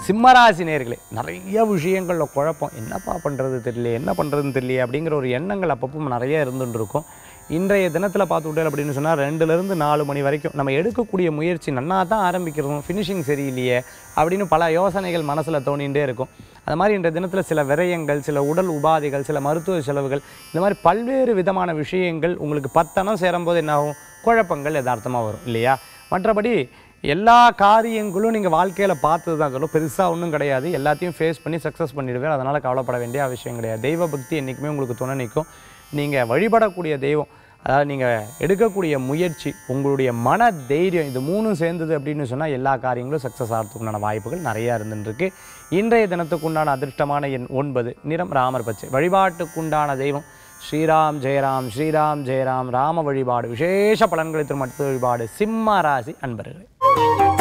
சிம்மராசி நேர்களே நிறைய விஷயங்களில் குழப்பம் என்னப்பா பண்ணுறது தெரியல என்ன பண்ணுறதுன்னு தெரியல அப்படிங்கிற ஒரு எண்ணங்கள் அப்பப்போ நிறைய இருந்துட்டு இருக்கும் இன்றைய தினத்தில் பார்த்துக்கிட்டே அப்படின்னு சொன்னால் ரெண்டுலேருந்து நாலு மணி வரைக்கும் நம்ம எடுக்கக்கூடிய முயற்சி நன்னா தான் ஆரம்பிக்கிறோம் ஃபினிஷிங் சரியில்லையே அப்படின்னு பல யோசனைகள் மனசில் தோணிகிட்டே இருக்கும் அது மாதிரி இன்றைய தினத்தில் சில விரயங்கள் சில உடல் உபாதைகள் சில மருத்துவ செலவுகள் இந்த மாதிரி பல்வேறு விதமான விஷயங்கள் உங்களுக்கு பத்தனம் சேரும்போது என்ன ஆகும் குழப்பங்கள் யதார்த்தமாக வரும் இல்லையா மற்றபடி எல்லா காரியங்களும் நீங்கள் வாழ்க்கையில் பார்த்தது தான் சொல்லும் பெருசாக ஒன்றும் கிடையாது எல்லாத்தையும் ஃபேஸ் பண்ணி சக்ஸஸ் பண்ணிடுவேன் அதனால் கவலைப்பட வேண்டிய அவசியம் கிடையாது தெய்வ பக்தி என்றைக்குமே உங்களுக்கு துணை நிற்கும் நீங்கள் வழிபடக்கூடிய தெய்வம் அதாவது நீங்கள் எடுக்கக்கூடிய முயற்சி உங்களுடைய மன தைரியம் இது மூணும் சேர்ந்தது அப்படின்னு சொன்னால் எல்லா காரியங்களும் சக்ஸஸ் ஆகிறதுக்குண்டான வாய்ப்புகள் நிறையா இருந்துருக்கு இன்றைய தினத்துக்குண்டான அதிர்ஷ்டமான எண் ஒன்பது நிறம் ராமர் பச்சை வழிபாட்டுக்குண்டான தெய்வம் ஸ்ரீராம் ஜெயராம் ஸ்ரீராம் ஜெயராம் ராம வழிபாடு விசேஷ பலன்களை தரும் அடுத்த வழிபாடு சிம்ம ராசி அன்பர்களே